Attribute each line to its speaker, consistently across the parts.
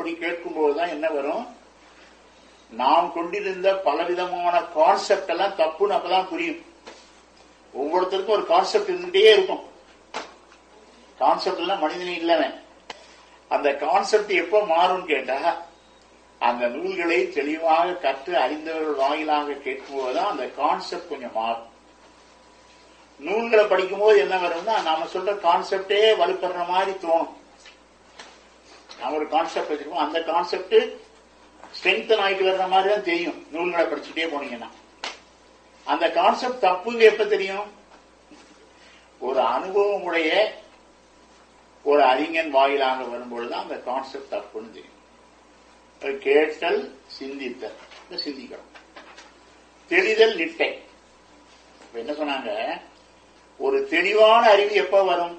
Speaker 1: அப்படி கேட்கும்போதுதான் என்ன வரும் நாம் கொண்டிருந்த பலவிதமான கான்செப்ட் எல்லாம் தப்புன்னு அப்பதான் புரியும் ஒவ்வொருத்தருக்கும் ஒரு கான்செப்ட் இருந்துட்டே இருக்கும் கான்செப்ட் எல்லாம் மனிதனே இல்லவன் அந்த கான்செப்ட் எப்ப மாறும் கேட்டா அந்த நூல்களை தெளிவாக கற்று அறிந்தவர்கள் வாயிலாக கேட்கும்போதுதான் அந்த கான்செப்ட் கொஞ்சம் மாறும் நூல்களை படிக்கும்போது என்ன வரும்னா நாம சொல்ற கான்செப்டே வலுப்படுற மாதிரி தோணும் நாம ஒரு கான்செப்ட் வச்சிருக்கோம் அந்த கான்செப்ட் ஸ்ட்ரென்தன் ஆயிட்டு வர்ற மாதிரி தான் தெரியும் நூல்களை படிச்சுட்டே போனீங்கன்னா அந்த கான்செப்ட் தப்புங்க எப்ப தெரியும் ஒரு அனுபவம் உடைய ஒரு அறிஞன் வாயிலாக வரும்பொழுதுதான் அந்த கான்செப்ட் தப்புன்னு தெரியும் ஒரு கேட்டல் சிந்தித்தல் இதை சிந்திக்கணும் தெளிதல் நிட்டை இப்ப என்ன சொன்னாங்க ஒரு தெளிவான அறிவு எப்ப வரும்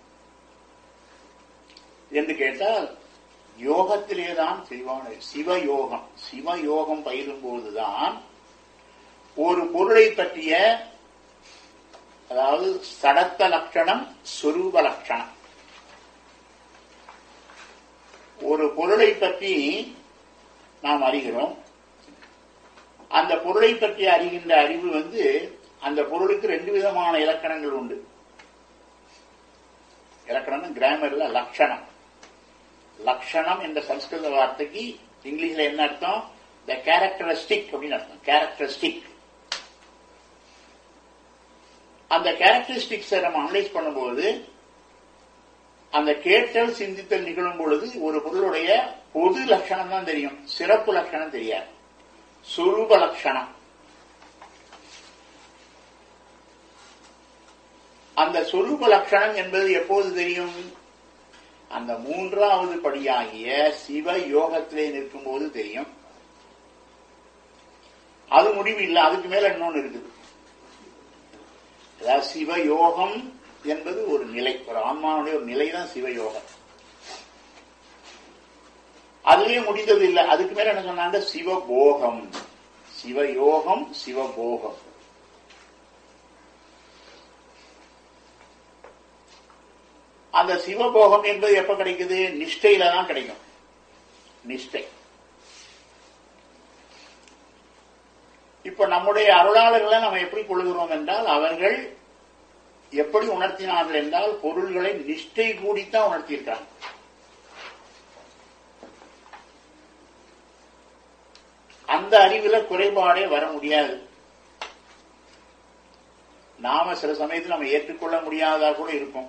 Speaker 1: என்று கேட்டால் யோகத்திலேதான் தெளிவான அறிவு. சிவயோகம் சிவயோகம் பயிலும் போதுதான் ஒரு பொருளை பற்றிய அதாவது சடத்த லட்சணம் சொரூப லட்சணம் ஒரு பொருளை பற்றி நாம் அறிகிறோம் அந்த பொருளை பற்றி அறிகின்ற அறிவு வந்து அந்த பொருளுக்கு ரெண்டு விதமான இலக்கணங்கள் உண்டு இலக்கணம் கிராமர்ல லட்சணம் லட்சணம் என்ற சம்ஸ்கிருத வார்த்தைக்கு இங்கிலீஷ்ல என்ன அர்த்தம் த கேரக்டரிஸ்டிக் அப்படின்னு அர்த்தம் கேரக்டரிஸ்டிக் அந்த கேரக்டரிஸ்டிக்ஸை நம்ம அனலைஸ் பண்ணும்போது அந்த கேட்டல் சிந்தித்தல் நிகழும் பொழுது ஒரு பொருளுடைய பொது லட்சணம் தான் தெரியும் சிறப்பு லட்சணம் தெரியாது சுரூப லட்சணம் அந்த சொரூப லட்சணம் என்பது எப்போது தெரியும் அந்த மூன்றாவது படியாகிய சிவ யோகத்திலே நிற்கும் போது தெரியும் அது முடிவு இல்லை அதுக்கு மேல இன்னொன்னு இருக்குது அதாவது சிவயோகம் என்பது ஒரு நிலை ஒரு ஆன்மாவுடைய ஒரு நிலை தான் சிவயோகம் அதுலயே முடிந்தது இல்லை அதுக்கு மேல என்ன சொன்னாங்க சிவபோகம் சிவயோகம் சிவபோகம் அந்த சிவபோகம் என்பது எப்ப கிடைக்குது நிஷ்டையில தான் கிடைக்கும் நிஷ்டை இப்ப நம்முடைய அருளாளர்களை நம்ம எப்படி கொள்கிறோம் என்றால் அவர்கள் எப்படி உணர்த்தினார்கள் என்றால் பொருள்களை நிஷ்டை கூடித்தான் உணர்த்தியிருக்காங்க அந்த அறிவுல குறைபாடே வர முடியாது நாம சில சமயத்தில் நம்ம ஏற்றுக்கொள்ள முடியாதா கூட இருக்கும்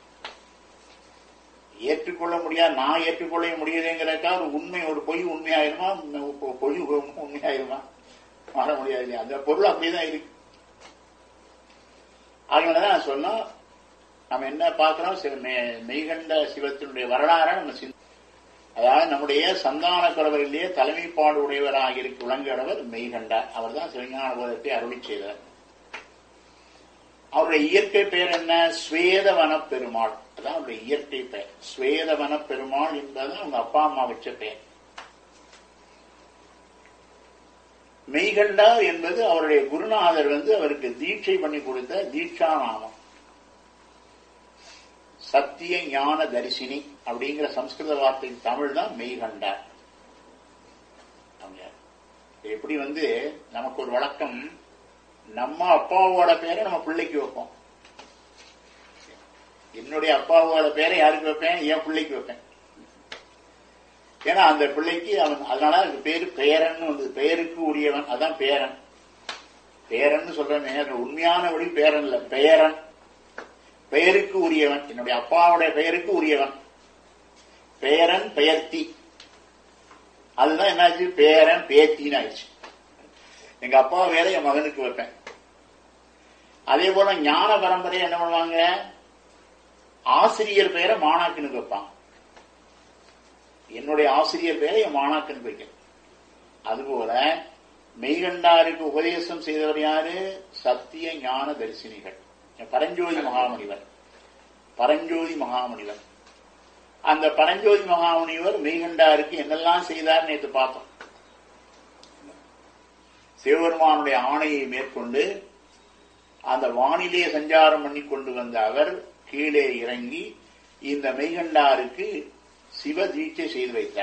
Speaker 1: ஏற்றுக்கொள்ள முடியாது நான் ஏற்றுக்கொள்ள முடியுதுங்கிறக்கா ஒரு உண்மை ஒரு பொய் உண்மையாயிருமா பொ- பொய் உண்மையாயிருமா மாற முடியாது இல்லையா? அந்த பொருள் அப்படியேதான் இருக்கு அதனாலதான் நான் சொன்னோம் நம்ம என்ன பார்க்கிறோம் சில மெ- மெய்கண்ட சிவத்தினுடைய வரலாறை நம்ம சிந்தி அதாவது நம்முடைய சந்தான குறவரிலேயே தலைமைப்பாடு உடையவராக இருக்கு விளங்குகிறவர் மெய்கண்டார் அவர் தான் சிவஞான போதத்தை அருளி செய்தார் அவருடைய இயற்கை பெயர் என்ன ஸ்வேதவன பெருமாள் அதான் அவருடைய இயற்கை பெயர் ஸ்வேதவன பெருமாள் என்பது அவங்க அப்பா அம்மா வச்ச பெயர் மெய்கண்டார் என்பது அவருடைய குருநாதர் வந்து அவருக்கு தீட்சை பண்ணி கொடுத்த தீட்சா நாமம் சத்திய ஞான தரிசினி அப்படிங்கிற சம்ஸ்கிருத வார்த்தை தமிழ் தான் மெய்கண்டார் அவங்க எப்படி வந்து நமக்கு ஒரு வழக்கம் நம்ம அப்பாவோட பேரை நம்ம பிள்ளைக்கு வைப்போம் என்னுடைய அப்பாவோட பேரை யாருக்கு வைப்பேன் என் பிள்ளைக்கு வைப்பேன் ஏன்னா அந்த பிள்ளைக்கு அவன் அதனால அதுக்கு பேரு பேரன் வந்து பெயருக்கு உரியவன் அதான் பேரன் பேரன் சொல்றேன் அது உண்மையான வழி பேரன் இல்ல பெயரன் பெயருக்கு உரியவன் என்னுடைய அப்பாவுடைய பெயருக்கு உரியவன் பேரன் பெயர்த்தி அதுதான் என்னாச்சு பேரன் பேத்தின்னு ஆயிடுச்சு எங்க அப்பா வேற என் மகனுக்கு வைப்பேன் அதே போல ஞான பரம்பரை என்ன பண்ணுவாங்க ஆசிரியர் பெயரை மாணாக்கனுக்கு வைப்பாங்க என்னுடைய ஆசிரியர் பெயரை என் மாணாக்கனுக்கு வைக்கிறேன் அதுபோல மெய்கண்டாருக்கு உபதேசம் செய்தவர் யாரு சத்திய ஞான தரிசினிகள் பரஞ்சோதி மகாமுனிவர் பரஞ்சோதி மகாமுனிவர் அந்த பரஞ்சோதி மகாமுனிவர் மெய்கண்டாருக்கு என்னெல்லாம் செய்தார் நேற்று பார்த்தோம் சிவபெருமானுடைய ஆணையை மேற்கொண்டு அந்த வானிலே சஞ்சாரம் பண்ணி கொண்டு வந்த அவர் கீழே இறங்கி இந்த மெய்கண்டாருக்கு சிவ தீட்சை செய்து வைத்தார்